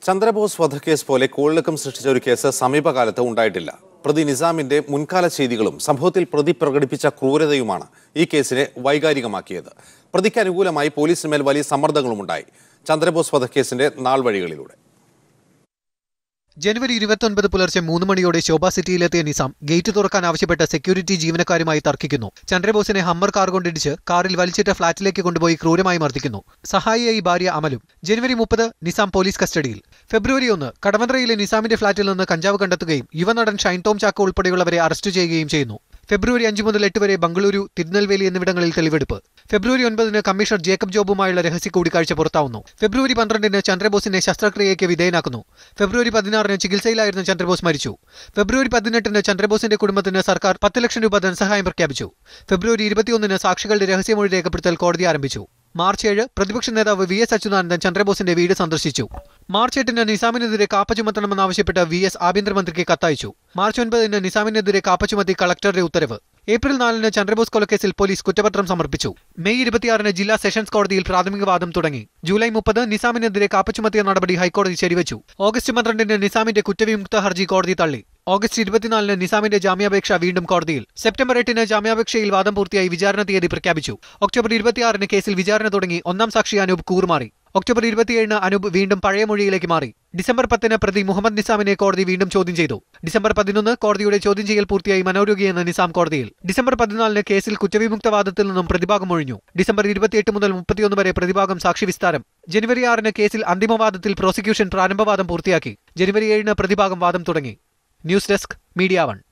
ചന്ദ്രബോസ് വധക്കേസ് പോലെ കോളിളക്കം സൃഷ്ടിച്ച ഒരു കേസ് സമീപകാലത്ത് ഉണ്ടായിട്ടില്ല പ്രതി നിസാമിന്റെ മുൻകാല ചെയ്തികളും സംഭവത്തിൽ പ്രതി പ്രകടിപ്പിച്ച ക്രൂരതയുമാണ് ഈ കേസിനെ വൈകാരികമാക്കിയത് പ്രതിക്ക് അനുകൂലമായി പോലീസിന് മേൽ വലിയ സമ്മർദ്ദങ്ങളുമുണ്ടായി ചന്ദ്രബോസ് വധക്കേസിന്റെ നാൾ വഴികളിലൂടെ ജനുവരി ഇരുപത്തൊൻപത് പുലർച്ചെ മൂന്ന് മണിയോടെ ശോഭ സിറ്റിയിലെത്തിയ നിസാം ഗേറ്റ് തുറക്കാൻ ആവശ്യപ്പെട്ട സെക്യൂരിറ്റി ജീവനക്കാരുമായി തർക്കിക്കുന്നു ചന്ദ്രബോസിനെ ഹമ്മർ കാർ കൊണ്ടിടിച്ച് കാറിൽ വലിച്ചിട്ട ഫ്ളാറ്റിലേക്ക് കൊണ്ടുപോയി ക്രൂരമായി മർദ്ദിക്കുന്നു സഹായിയായി ഭാര്യ അമലും ജനുവരി മുപ്പത് നിസാം പോലീസ് കസ്റ്റഡിയിൽ ഫെബ്രുവരി ഒന്ന് കടവന്ത്രയിലെ നിസാമിന്റെ ഫ്ളാറ്റിൽ നിന്ന് കഞ്ചാവ് കണ്ടെത്തുകയും യുവനടൻ ഷൈൻ ടോം ചാക്കോ ഉൾപ്പെടെയുള്ളവരെ അറസ്റ്റ് ചെയ്യുകയും ചെയ്യുന്നു ഫെബ്രുവരി അഞ്ച് മുതൽ എട്ട് വരെ ബംഗളൂരു തിരുനെൽവേലി എന്നിവിടങ്ങളിൽ തെളിവെടുപ്പ് ഫെബ്രുവരി ഒൻപതിന് കമ്മീഷണർ ജേക്കബ് ജോബുമായുള്ള രഹസ്യ കൂടിക്കാഴ്ച പുറത്താവുന്നു ഫെബ്രുവരി പന്ത്രണ്ടിന് ചന്ദ്രബോസിനെ ശസ്ത്രക്രിയയ്ക്ക് വിധേയനാക്കുന്നു ഫെബ്രുവരി പതിനാറിന് ചികിത്സയിലായിരുന്ന ചന്ദ്രബോസ് മരിച്ചു ഫെബ്രുവരി പതിനെട്ടിന് ചന്ദ്രബോസിന്റെ കുടുംബത്തിന് സർക്കാർ പത്ത് ലക്ഷം രൂപ ധനസഹായം പ്രഖ്യാപിച്ചു ഫെബ്രുവരി ഇരുപത്തിയൊന്നിന് സാക്ഷികളുടെ രഹസ്യമൊഴി രേഖപ്പെടുത്തൽ കോടതി ആരംഭിച്ചു മാർച്ച് ഏഴ് പ്രതിപക്ഷ നേതാവ് വി എസ് അച്യുതാനന്ദൻ ചന്ദ്രബോസിന്റെ വീട് സന്ദർശിച്ചു മാർച്ച് എട്ടിന് നിസാമിനെതിരെ കാപ്പ ചുമത്തണമെന്നാവശ്യപ്പെട്ട് വി എസ് ആഭ്യന്തരമന്ത്രിക്ക് കത്തയച്ചു മാർച്ച് ഒൻപതിന് നിസാമിനെതിരെ കാപ്പ ചുമത്തി കളക്ടറുടെ ഉത്തരവ് ഏപ്രിൽ നാലിന് ചന്ദ്രബോസ് കൊലക്കേസിൽ പോലീസ് കുറ്റപത്രം സമർപ്പിച്ചു മെയ് ഇരുപത്തിയാറിന് ജില്ലാ സെഷൻസ് കോടതിയിൽ പ്രാഥമിക വാദം തുടങ്ങി ജൂലൈ മുപ്പത് നിസാമിനെതിരെ കാപ്പ ചുമത്തിയ നടപടി ഹൈക്കോടതി ശരിവച്ചു ഓഗസ്റ്റ് പന്ത്രണ്ടിന് നിസാമിന്റെ കുറ്റവിമുക്ത ഹർജി കോടതി തള്ളി ഓഗസ്റ്റ് ഇരുപത്തിനാലിന് നിസാമിന്റെ ജാമ്യാപേക്ഷ വീണ്ടും കോടതിയിൽ സെപ്റ്റംബർ എട്ടിന് ജാമ്യാപേക്ഷയിൽ വാദം പൂർത്തിയായി വിചാരണ തീയതി പ്രഖ്യാപിച്ചു ഒക്ടോബർ ഇരുപത്തിയാറിന് കേസിൽ വിചാരണ തുടങ്ങി ഒന്നാം സാക്ഷി അനൂപ് കൂറുമാറി ഒക്ടോബർ ഇരുപത്തിയേഴിന് അനൂപ് വീണ്ടും പഴയ മൊഴിയിലേക്ക് മാറി ഡിസംബർ പത്തിന് പ്രതി മുഹമ്മദ് നിസാമിനെ കോടതി വീണ്ടും ചോദ്യം ചെയ്തു ഡിസംബർ പതിനൊന്ന് കോടതിയുടെ ചോദ്യം ചെയ്യൽ പൂർത്തിയായി മനോരോഗിയെന്ന് നിസാം കോടതിയിൽ ഡിസംബർ പതിനാലിന് കേസിൽ കുറ്റവിമുക്ത വാദത്തിൽ നിന്നും പ്രതിഭാഗം ഒഴിഞ്ഞു ഡിസംബർ ഇരുപത്തിയെട്ട് മുതൽ മുപ്പത്തിയൊന്ന് വരെ പ്രതിഭാഗം സാക്ഷി വിസ്താരം ജനുവരി ആറിന് കേസിൽ അന്തിമവാദത്തിൽ പ്രോസിക്യൂഷൻ പ്രാരംഭവാദം പൂർത്തിയാക്കി ജനുവരി ഏഴിന് പ്രതിഭാഗം വാദം തുടങ്ങി ന്യൂസ് ഡെസ്ക് മീഡിയ വൺ